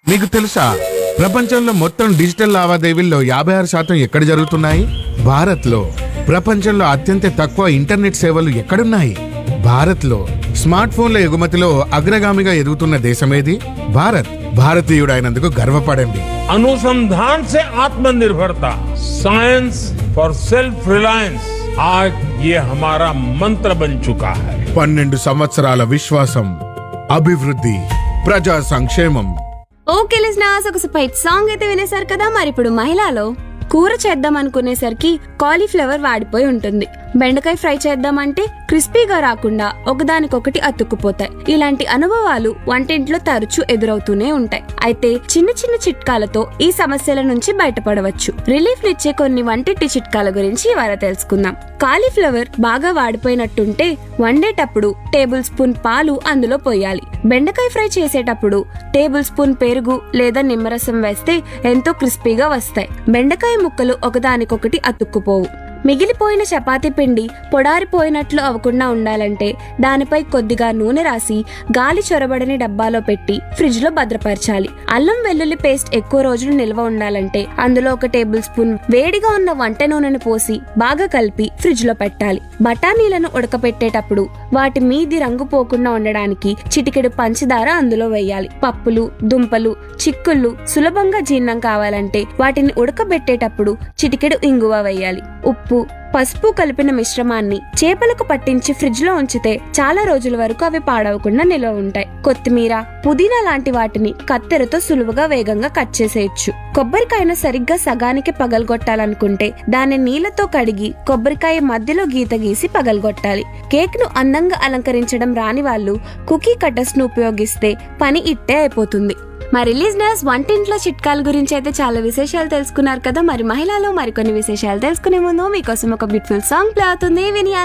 మీకు తెలుసా ప్రపంచంలో మొత్తం డిజిటల్ లావాదేవీల్లో యాభై ఆరు శాతం ఎక్కడ జరుగుతున్నాయి భారత్లో ప్రపంచంలో అత్యంత తక్కువ ఇంటర్నెట్ సేవలు ఎక్కడున్నాయి భారత్లో స్మార్ట్ ఫోన్ల ఎగుమతిలో అగ్రగామిగా ఎదుగుతున్న దేశమేది భారత్ భారతీయుడైనందుకు గర్వపడండి अनुसंधान से आत्मनिर्भरता साइंस फॉर सेल्फ रिलायंस आज ये हमारा मंत्र बन चुका है పన్నెండు సంవత్సరాల విశ్వాసం అభివృద్ధి ప్రజా సంక్షేమం ఓకే లిజనర్స్ ఒక స్పైట్ సాంగ్ అయితే వినేశారు కదా మరి ఇప్పుడు మహిళలో కూర చేద్దాం అనుకునేసరికి కాలీఫ్లవర్ వాడిపోయి ఉంటుంది బెండకాయ ఫ్రై చేద్దామంటే క్రిస్పీగా రాకుండా ఒకదానికొకటి అతుక్కుపోతాయి ఇలాంటి అనుభవాలు వంటింట్లో తరచూ ఎదురవుతూనే ఉంటాయి అయితే చిన్న చిన్న చిట్కాలతో ఈ సమస్యల నుంచి బయటపడవచ్చు రిలీఫ్ ఇచ్చే కొన్ని వంటింటి చిట్కాల గురించి ఇవాళ తెలుసుకుందాం కాలీఫ్లవర్ బాగా వాడిపోయినట్టుంటే వండేటప్పుడు టేబుల్ స్పూన్ పాలు అందులో పోయాలి బెండకాయ ఫ్రై చేసేటప్పుడు టేబుల్ స్పూన్ పెరుగు లేదా నిమ్మరసం వేస్తే ఎంతో క్రిస్పీగా వస్తాయి బెండకాయ ముక్కలు ఒకదానికొకటి అతుక్కుపోవు మిగిలిపోయిన చపాతీ పిండి పొడారిపోయినట్లు అవ్వకుండా ఉండాలంటే దానిపై కొద్దిగా నూనె రాసి గాలి చొరబడని డబ్బాలో పెట్టి ఫ్రిడ్జ్ లో భద్రపరచాలి అల్లం వెల్లుల్లి పేస్ట్ ఎక్కువ రోజులు నిల్వ ఉండాలంటే అందులో ఒక టేబుల్ స్పూన్ వేడిగా ఉన్న వంట నూనెను పోసి బాగా కలిపి ఫ్రిడ్జ్ లో పెట్టాలి బఠానీలను ఉడకపెట్టేటప్పుడు వాటి మీది రంగు పోకుండా ఉండడానికి చిటికెడు పంచదార అందులో వేయాలి పప్పులు దుంపలు చిక్కుళ్ళు సులభంగా జీర్ణం కావాలంటే వాటిని ఉడకబెట్టేటప్పుడు చిటికెడు ఇంగువ వేయాలి ఉప్పు పసుపు కలిపిన మిశ్రమాన్ని చేపలకు పట్టించి ఫ్రిడ్జ్ లో ఉంచితే చాలా రోజుల వరకు అవి పాడవకుండా నిల్వ ఉంటాయి కొత్తిమీర పుదీనా లాంటి వాటిని కత్తెరతో సులువుగా వేగంగా కట్ చేసేయచ్చు కొబ్బరికాయను సరిగ్గా సగానికి పగలగొట్టాలనుకుంటే దాన్ని నీళ్లతో కడిగి కొబ్బరికాయ మధ్యలో గీత గీసి పగలగొట్టాలి కేక్ ను అందంగా అలంకరించడం రాని వాళ్ళు కుకీ కట్టర్స్ ను ఉపయోగిస్తే పని ఇట్టే అయిపోతుంది మరి లిజినర్స్ వంటింట్లో చిట్కాల గురించి అయితే చాలా విశేషాలు తెలుసుకున్నారు కదా మరి మహిళలో మరికొన్ని విశేషాలు తెలుసుకునే ముందు మీకోసం ఒక బ్యూటిఫుల్ సాంగ్ ప్లే అవుతుంది విని